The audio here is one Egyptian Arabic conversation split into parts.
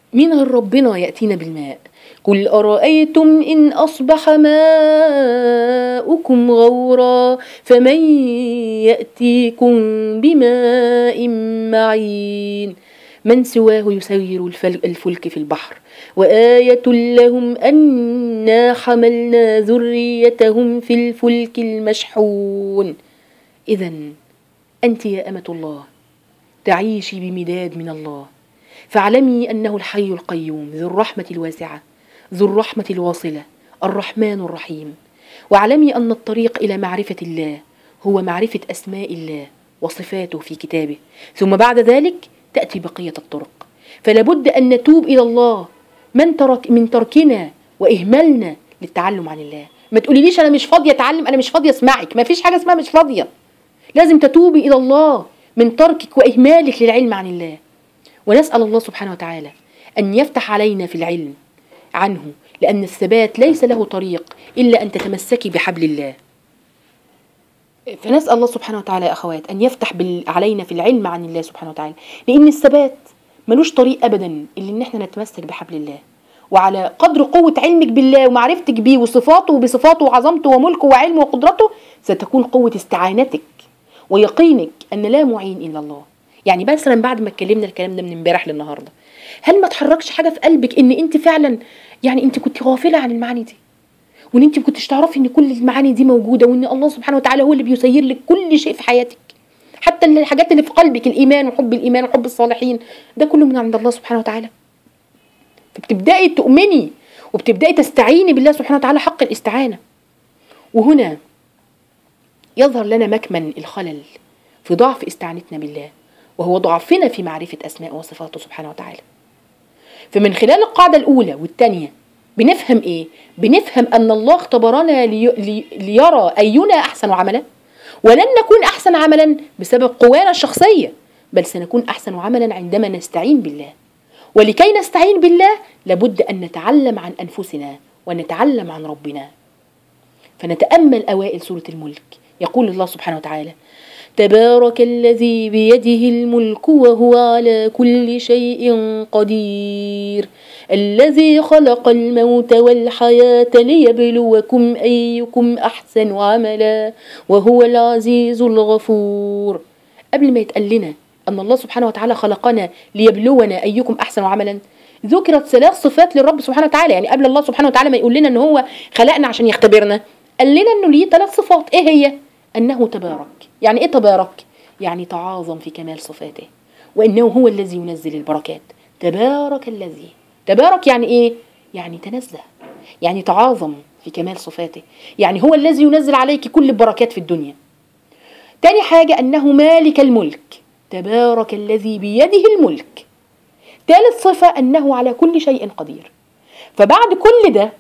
مين غير ربنا يأتينا بالماء قل أرأيتم إن أصبح ماؤكم غورا فمن يأتيكم بماء معين من سواه يسير الفل- الفلك في البحر وآية لهم أنا حملنا ذريتهم في الفلك المشحون إذا أنت يا أمة الله تعيشي بمداد من الله فاعلمي أنه الحي القيوم ذو الرحمة الواسعة ذو الرحمة الواصلة الرحمن الرحيم واعلمي أن الطريق إلى معرفة الله هو معرفة أسماء الله وصفاته في كتابه ثم بعد ذلك تأتي بقية الطرق فلا بد أن نتوب إلى الله من ترك من تركنا وإهمالنا للتعلم عن الله ما تقوليليش أنا مش فاضية أتعلم أنا مش فاضية أسمعك ما فيش حاجة اسمها مش فاضية لازم تتوبي إلى الله من تركك وإهمالك للعلم عن الله ونسأل الله سبحانه وتعالى أن يفتح علينا في العلم عنه لأن الثبات ليس له طريق إلا أن تتمسكي بحبل الله فنسأل الله سبحانه وتعالى يا أخوات أن يفتح بال- علينا في العلم عن الله سبحانه وتعالى لأن الثبات ملوش طريق أبدا إلا إن احنا نتمسك بحبل الله وعلى قدر قوة علمك بالله ومعرفتك بيه وصفاته وبصفاته وعظمته وملكه وعلمه وقدرته ستكون قوة استعانتك ويقينك أن لا معين إلا الله يعني مثلا بعد ما اتكلمنا الكلام ده من امبارح للنهارده هل ما تحركش حاجه في قلبك ان انت فعلا يعني انت كنت غافله عن المعاني دي وان انت ما كنتش تعرفي ان كل المعاني دي موجوده وان الله سبحانه وتعالى هو اللي بيسير لك كل شيء في حياتك حتى الحاجات اللي في قلبك الايمان وحب الايمان وحب الصالحين ده كله من عند الله سبحانه وتعالى فبتبداي تؤمني وبتبداي تستعيني بالله سبحانه وتعالى حق الاستعانه وهنا يظهر لنا مكمن الخلل في ضعف استعانتنا بالله وهو ضعفنا في معرفة أسماء وصفاته سبحانه وتعالى فمن خلال القاعدة الأولى والثانية بنفهم إيه؟ بنفهم أن الله اختبرنا لي لي ليرى أينا أحسن عملا ولن نكون أحسن عملا بسبب قوانا الشخصية بل سنكون أحسن عملا عندما نستعين بالله ولكي نستعين بالله لابد أن نتعلم عن أنفسنا ونتعلم عن ربنا فنتأمل أوائل سورة الملك يقول الله سبحانه وتعالى تبارك الذي بيده الملك وهو على كل شيء قدير الذي خلق الموت والحياة ليبلوكم أيكم أحسن عملا وهو العزيز الغفور قبل ما يتقال لنا أن الله سبحانه وتعالى خلقنا ليبلونا أيكم أحسن عملا ذكرت ثلاث صفات للرب سبحانه وتعالى يعني قبل الله سبحانه وتعالى ما يقول لنا أن هو خلقنا عشان يختبرنا قال لنا أنه ليه ثلاث صفات إيه هي؟ أنه تبارك يعني إيه تبارك؟ يعني تعاظم في كمال صفاته وإنه هو الذي ينزل البركات تبارك الذي تبارك يعني إيه؟ يعني تنزه يعني تعاظم في كمال صفاته يعني هو الذي ينزل عليك كل البركات في الدنيا تاني حاجة أنه مالك الملك تبارك الذي بيده الملك ثالث صفة أنه على كل شيء قدير فبعد كل ده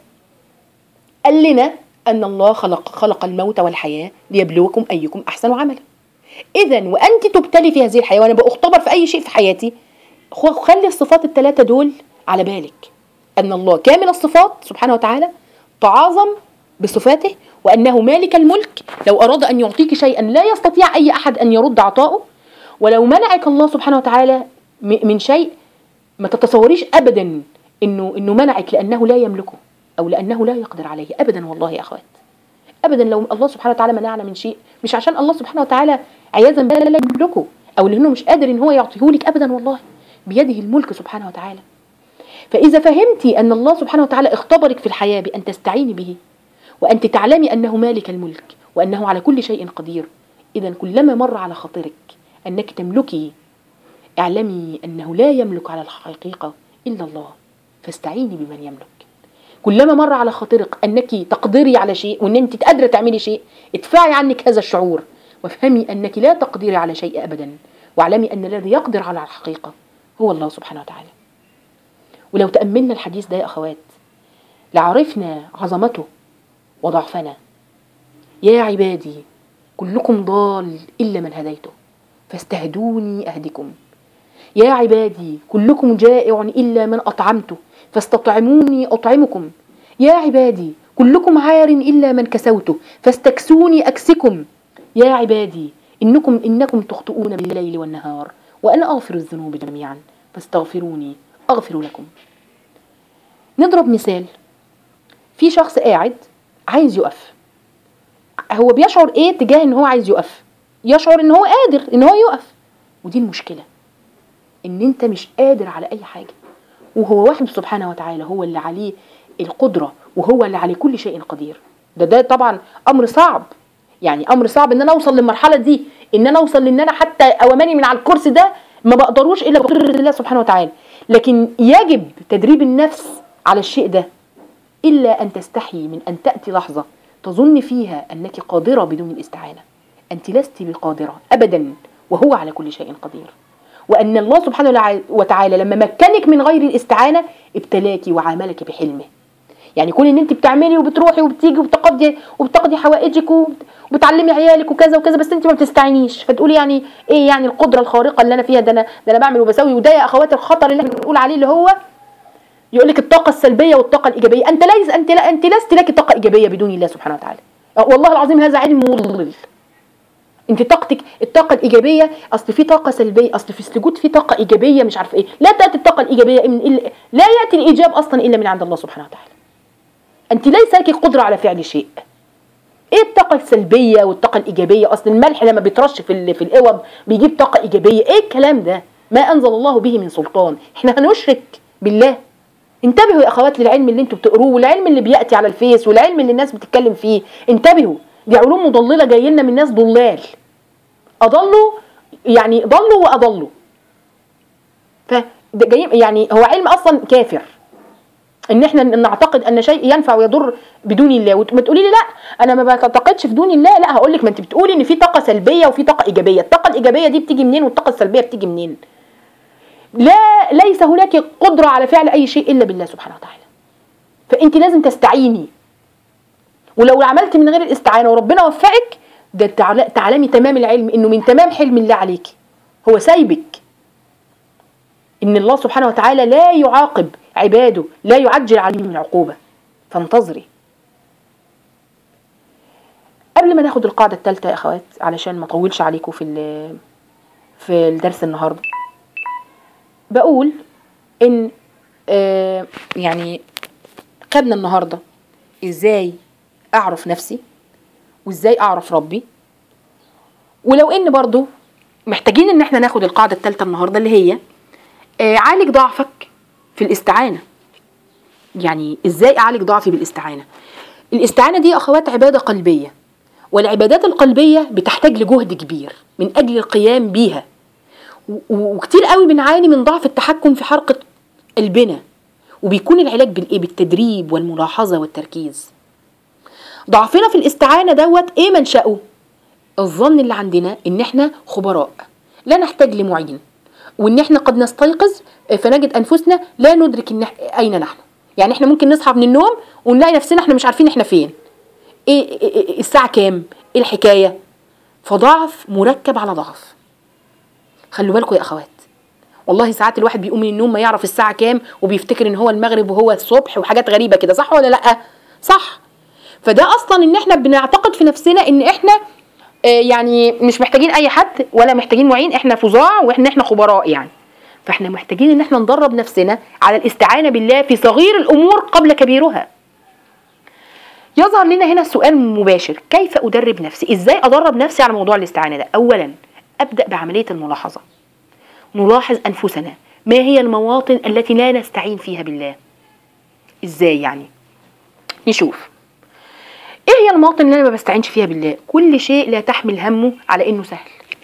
قال لنا أن الله خلق خلق الموت والحياة ليبلوكم أيكم أحسن عملا إذا وأنت تبتلي في هذه الحياة وأنا بأختبر في أي شيء في حياتي خ- خلي الصفات الثلاثة دول على بالك أن الله كامل الصفات سبحانه وتعالى تعاظم بصفاته وأنه مالك الملك لو أراد أن يعطيك شيئا لا يستطيع أي أحد أن يرد عطاؤه ولو منعك الله سبحانه وتعالى م- من شيء ما تتصوريش أبدا إنه إنه منعك لأنه لا يملكه أو لأنه لا يقدر عليه أبدا والله يا أخوات ابدا لو الله سبحانه وتعالى منعنا من شيء مش عشان الله سبحانه وتعالى عياذا بالله لا يملكه او لانه مش قادر ان هو يعطيه لك ابدا والله بيده الملك سبحانه وتعالى فاذا فهمتي ان الله سبحانه وتعالى اختبرك في الحياه بان تستعيني به وانت تعلمي انه مالك الملك وانه على كل شيء قدير اذا كلما مر على خاطرك انك تملكي اعلمي انه لا يملك على الحقيقه الا الله فاستعيني بمن يملك كلما مر على خاطرك انك تقدري على شيء وان انت قادره تعملي شيء ادفعي عنك هذا الشعور وافهمي انك لا تقدري على شيء ابدا واعلمي ان الذي يقدر على الحقيقه هو الله سبحانه وتعالى ولو تاملنا الحديث ده يا اخوات لعرفنا عظمته وضعفنا يا عبادي كلكم ضال الا من هديته فاستهدوني اهدكم يا عبادي كلكم جائع الا من اطعمته فاستطعموني اطعمكم يا عبادي كلكم عار الا من كسوته فاستكسوني اكسكم يا عبادي انكم انكم تخطئون بالليل والنهار وانا اغفر الذنوب جميعا فاستغفروني اغفر لكم نضرب مثال في شخص قاعد عايز يقف هو بيشعر ايه تجاه ان هو عايز يقف يشعر ان هو قادر ان هو يقف ودي المشكله ان انت مش قادر على اي حاجه وهو وحده سبحانه وتعالى هو اللي عليه القدره وهو اللي عليه كل شيء قدير ده ده طبعا امر صعب يعني امر صعب ان انا اوصل للمرحله دي ان انا اوصل لان انا حتى اوامري من على الكرسي ده ما بقدروش الا بقدره الله سبحانه وتعالى لكن يجب تدريب النفس على الشيء ده الا ان تستحي من ان تاتي لحظه تظن فيها انك قادره بدون الاستعانه انت لست بقادره ابدا وهو على كل شيء قدير وان الله سبحانه وتعالى لما مكنك من غير الاستعانه ابتلاك وعاملك بحلمه يعني كون ان انت بتعملي وبتروحي وبتيجي وبتقضي وبتقضي حوائجك وبتعلمي عيالك وكذا وكذا بس انت ما بتستعينيش فتقولي يعني ايه يعني القدره الخارقه اللي انا فيها ده انا ده انا بعمل وبسوي وده يا اخواتي الخطر اللي احنا بنقول عليه اللي هو يقول لك الطاقه السلبيه والطاقه الايجابيه انت ليس انت لا انت لست لك طاقه ايجابيه بدون الله سبحانه وتعالى والله العظيم هذا علم مضلل انت طاقتك الطاقه الايجابيه اصل في طاقه سلبيه اصل في السجود في طاقه ايجابيه مش عارف ايه لا تاتي الطاقه الايجابيه من إلا لا ياتي الايجاب اصلا الا من عند الله سبحانه وتعالى انت ليس لك قدره على فعل شيء ايه الطاقه السلبيه والطاقه الايجابيه اصل الملح لما بيترش في في الاوض بيجيب طاقه ايجابيه ايه الكلام ده ما انزل الله به من سلطان احنا هنشرك بالله انتبهوا يا اخوات للعلم اللي انتوا بتقروه والعلم اللي بياتي على الفيس والعلم اللي الناس بتتكلم فيه انتبهوا دي علوم مضلله جايه لنا من ناس ضلال اضلوا يعني ضلوا واضلوا ف يعني هو علم اصلا كافر ان احنا نعتقد ان شيء ينفع ويضر بدون الله وما تقولي لي لا انا ما بعتقدش في دون الله لا هقول لك ما انت بتقولي ان في طاقه سلبيه وفي طاقه ايجابيه الطاقه الايجابيه دي بتيجي منين والطاقه السلبيه بتيجي منين لا ليس هناك قدره على فعل اي شيء الا بالله سبحانه وتعالى فانت لازم تستعيني ولو عملت من غير الاستعانه وربنا وفقك ده تعلمي تمام العلم انه من تمام حلم الله عليك هو سايبك ان الله سبحانه وتعالى لا يعاقب عباده لا يعجل عليهم العقوبه فانتظري قبل ما ناخد القاعده الثالثه يا اخوات علشان ما اطولش عليكم في في الدرس النهارده بقول ان آه يعني خدنا النهارده ازاي اعرف نفسي وازاي اعرف ربي ولو ان برضو محتاجين ان احنا ناخد القاعده الثالثه النهارده اللي هي آه عالج ضعفك في الاستعانه يعني ازاي اعالج ضعفي بالاستعانه الاستعانه دي اخوات عباده قلبيه والعبادات القلبيه بتحتاج لجهد كبير من اجل القيام بيها وكتير قوي بنعاني من ضعف التحكم في حركه قلبنا وبيكون العلاج بالايه بالتدريب والملاحظه والتركيز ضعفنا في الاستعانه دوت ايه منشأه الظن اللي عندنا ان احنا خبراء لا نحتاج لمعين وان احنا قد نستيقظ فنجد انفسنا لا ندرك إن اين نحن يعني احنا ممكن نصحى من النوم ونلاقي نفسنا احنا مش عارفين احنا فين ايه, إيه, إيه الساعه كام ايه الحكايه فضعف مركب على ضعف خلوا بالكم يا اخوات والله ساعات الواحد بيقوم من النوم ما يعرف الساعه كام وبيفتكر ان هو المغرب وهو الصبح وحاجات غريبه كده صح ولا لا صح فده اصلا ان احنا بنعتقد في نفسنا ان احنا آه يعني مش محتاجين اي حد ولا محتاجين معين احنا فظاع واحنا احنا خبراء يعني فاحنا محتاجين ان احنا ندرب نفسنا على الاستعانه بالله في صغير الامور قبل كبيرها يظهر لنا هنا السؤال مباشر كيف ادرب نفسي ازاي ادرب نفسي على موضوع الاستعانه ده اولا ابدا بعمليه الملاحظه نلاحظ انفسنا ما هي المواطن التي لا نستعين فيها بالله ازاي يعني نشوف ايه هي المواطن اللي انا ما بستعينش فيها بالله كل شيء لا تحمل همه على انه سهل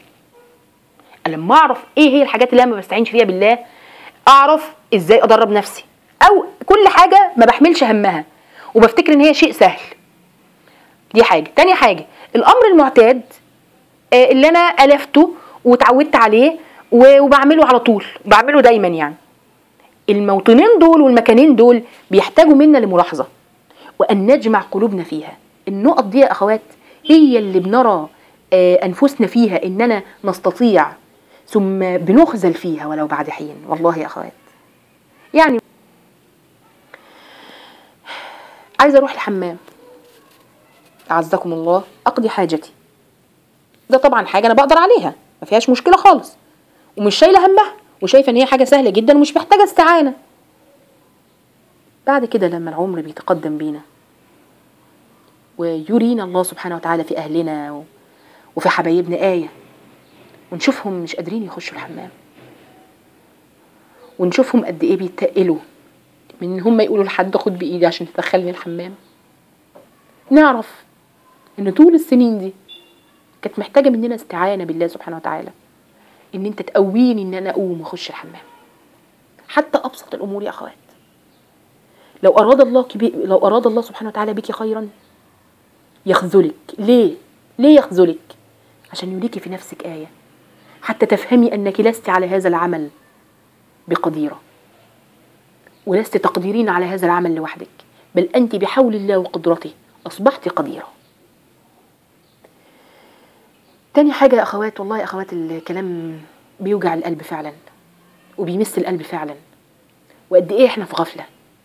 لما اعرف ايه هي الحاجات اللي انا ما بستعينش فيها بالله اعرف ازاي ادرب نفسي او كل حاجه ما بحملش همها وبفتكر ان هي شيء سهل دي حاجه تاني حاجه الامر المعتاد اللي انا الفته وتعودت عليه وبعمله على طول بعمله دايما يعني الموطنين دول والمكانين دول بيحتاجوا منا لملاحظه وان نجمع قلوبنا فيها النقط دي يا اخوات هي اللي بنرى انفسنا فيها اننا نستطيع ثم بنخزل فيها ولو بعد حين والله يا اخوات يعني عايزه اروح الحمام اعزكم الله اقضي حاجتي ده طبعا حاجه انا بقدر عليها ما فيهاش مشكله خالص ومش شايله همها وشايفه ان هي حاجه سهله جدا ومش محتاجه استعانه بعد كده لما العمر بيتقدم بينا ويرينا الله سبحانه وتعالى في اهلنا و- وفي حبايبنا ايه ونشوفهم مش قادرين يخشوا الحمام ونشوفهم قد ايه بيتقلوا من ان هم يقولوا لحد خد بايدي عشان تدخلني الحمام نعرف ان طول السنين دي كانت محتاجه مننا استعانه بالله سبحانه وتعالى ان انت تقويني ان انا اقوم واخش الحمام حتى ابسط الامور يا اخوات لو اراد الله كبي... لو اراد الله سبحانه وتعالى بك خيرا يخذلك ليه ليه يخذلك عشان يريك في نفسك ايه حتى تفهمي انك لست على هذا العمل بقديره ولست تقدرين على هذا العمل لوحدك بل انت بحول الله وقدرته اصبحت قديره تاني حاجة يا أخوات والله يا أخوات الكلام بيوجع القلب فعلا وبيمس القلب فعلا وقد إيه إحنا في غفلة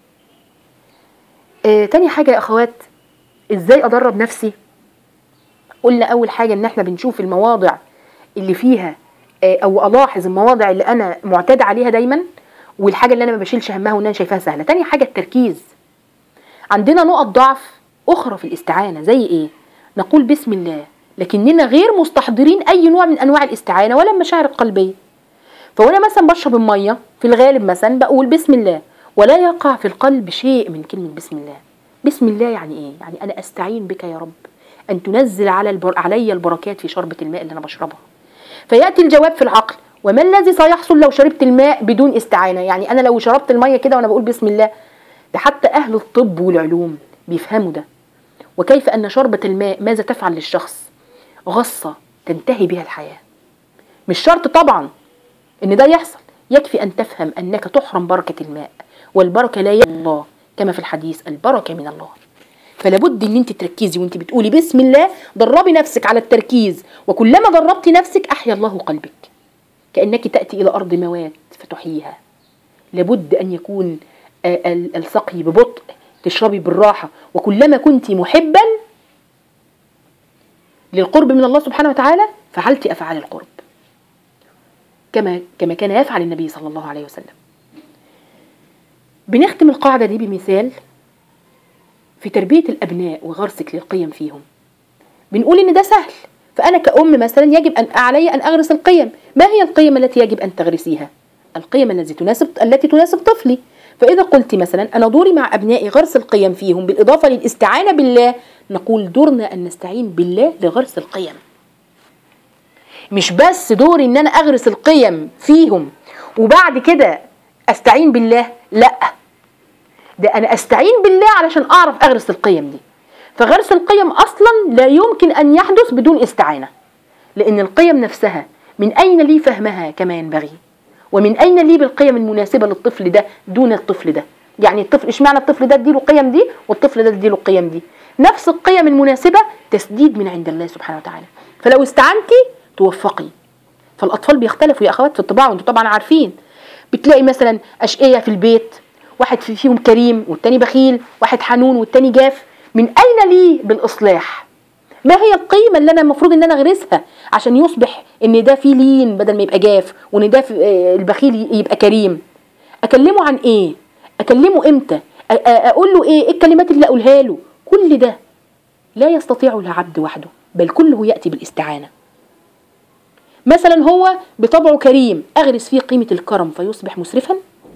آه تاني حاجة يا أخوات إزاي أدرب نفسي قلنا أول حاجة إن إحنا بنشوف المواضع اللي فيها آه أو ألاحظ المواضع اللي أنا معتاد عليها دايما والحاجة اللي أنا ما بشيلش همها وإن أنا شايفاها سهلة تاني حاجة التركيز عندنا نقط ضعف أخرى في الاستعانة زي إيه؟ نقول بسم الله لكننا غير مستحضرين أي نوع من أنواع الاستعانة ولا المشاعر القلبية فوأنا مثلا بشرب المية في الغالب مثلا بقول بسم الله ولا يقع في القلب شيء من كلمة بسم الله بسم الله يعني إيه؟ يعني أنا أستعين بك يا رب أن تنزل على البر... علي البركات في شربة الماء اللي أنا بشربها فيأتي الجواب في العقل وما الذي سيحصل لو شربت الماء بدون استعانة يعني أنا لو شربت المية كده وأنا بقول بسم الله ده حتى أهل الطب والعلوم بيفهموا ده وكيف أن شربة الماء ماذا تفعل للشخص غصة تنتهي بها الحياة مش شرط طبعا ان ده يحصل يكفي ان تفهم انك تحرم بركة الماء والبركة لا يد الله كما في الحديث البركة من الله فلابد ان انت تركزي وانت بتقولي بسم الله دربي نفسك على التركيز وكلما دربتي نفسك احيا الله قلبك كانك تاتي الى ارض موات فتحييها لابد ان يكون آه، ال- السقي ببطء تشربي بالراحه وكلما كنت محبا للقرب من الله سبحانه وتعالى فعلت افعال القرب كما كما كان يفعل النبي صلى الله عليه وسلم بنختم القاعده دي بمثال في تربيه الابناء وغرسك للقيم فيهم بنقول ان ده سهل فانا كأم مثلا يجب ان علي ان اغرس القيم ما هي القيم التي يجب ان تغرسيها القيم التي تناسب التي تناسب طفلي فاذا قلت مثلا انا دوري مع ابنائي غرس القيم فيهم بالاضافه للاستعانه بالله نقول دورنا ان نستعين بالله لغرس القيم مش بس دوري ان انا اغرس القيم فيهم وبعد كده استعين بالله لا ده انا استعين بالله علشان اعرف اغرس القيم دي فغرس القيم اصلا لا يمكن ان يحدث بدون استعانه لان القيم نفسها من اين لي فهمها كما ينبغي ومن اين لي بالقيم المناسبه للطفل ده دون الطفل ده يعني الطفل اشمعنى الطفل ده اديله القيم دي والطفل ده اديله القيم دي نفس القيم المناسبه تسديد من عند الله سبحانه وتعالى فلو استعنتي توفقي فالاطفال بيختلفوا يا اخوات في الطباع وانتم طبعا عارفين بتلاقي مثلا اشقيه في البيت واحد في- فيهم كريم والتاني بخيل واحد حنون والتاني جاف من اين لي بالاصلاح ما هي القيمة اللي أنا المفروض إن أنا أغرسها عشان يصبح إن ده فيه لين بدل ما يبقى جاف وإن ده في- آه، البخيل يبقى كريم أكلمه عن إيه؟ أكلمه إمتى؟ أ- أ- أقول له إيه؟ إيه الكلمات اللي أقولها له؟ كل ده لا يستطيع العبد وحده بل كله يأتي بالاستعانة مثلا هو بطبعه كريم أغرس فيه قيمة الكرم فيصبح مسرفا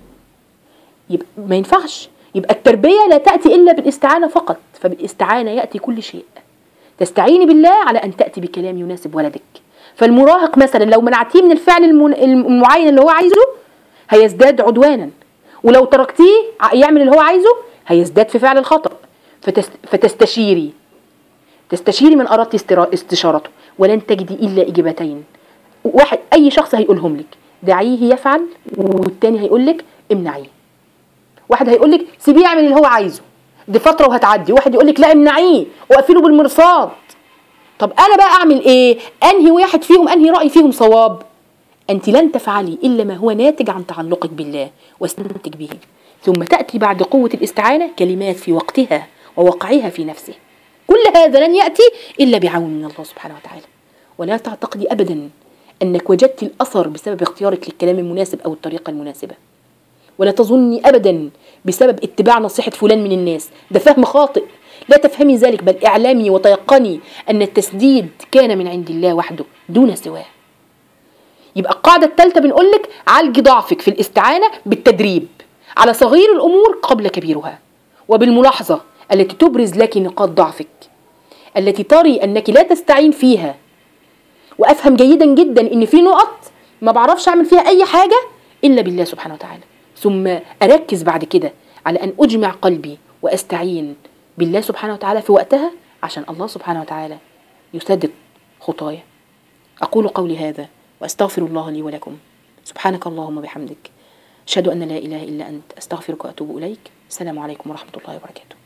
يبقى ما ينفعش يبقى التربية لا تأتي إلا بالاستعانة فقط فبالاستعانة يأتي كل شيء تستعيني بالله على أن تأتي بكلام يناسب ولدك فالمراهق مثلا لو منعتيه من الفعل المن- المعين اللي هو عايزه هيزداد عدوانا ولو تركتيه ع- يعمل اللي هو عايزه هيزداد في فعل الخطأ فتست فتستشيري تستشيري من أردت استرا- استشارته ولن تجدي إلا إجابتين واحد أي شخص هيقولهم لك دعيه يفعل والتاني هيقول لك امنعيه واحد هيقول لك سيبيه يعمل اللي هو عايزه دي فتره وهتعدي واحد يقول لك لا امنعيه وقفله بالمرصاد طب انا بقى اعمل ايه انهي واحد فيهم انهي راي فيهم صواب انت لن تفعلي الا ما هو ناتج عن تعلقك بالله واستنتج به ثم تاتي بعد قوه الاستعانه كلمات في وقتها ووقعها في نفسه كل هذا لن ياتي الا بعون من الله سبحانه وتعالى ولا تعتقدي ابدا أنك وجدت الأثر بسبب اختيارك للكلام المناسب أو الطريقة المناسبة ولا تظني أبدا بسبب اتباع نصيحة فلان من الناس ده فهم خاطئ لا تفهمي ذلك بل اعلمي وتيقني أن التسديد كان من عند الله وحده دون سواه يبقى القاعدة الثالثة بنقول لك عالجي ضعفك في الاستعانة بالتدريب على صغير الأمور قبل كبيرها وبالملاحظة التي تبرز لك نقاط ضعفك التي تري أنك لا تستعين فيها وأفهم جيدا جدا أن في نقط ما بعرفش أعمل فيها أي حاجة إلا بالله سبحانه وتعالى ثم أركز بعد كده على أن أجمع قلبي وأستعين بالله سبحانه وتعالى في وقتها عشان الله سبحانه وتعالى يسدد خطايا أقول قولي هذا وأستغفر الله لي ولكم سبحانك اللهم وبحمدك أشهد أن لا إله إلا أنت أستغفرك وأتوب إليك السلام عليكم ورحمة الله وبركاته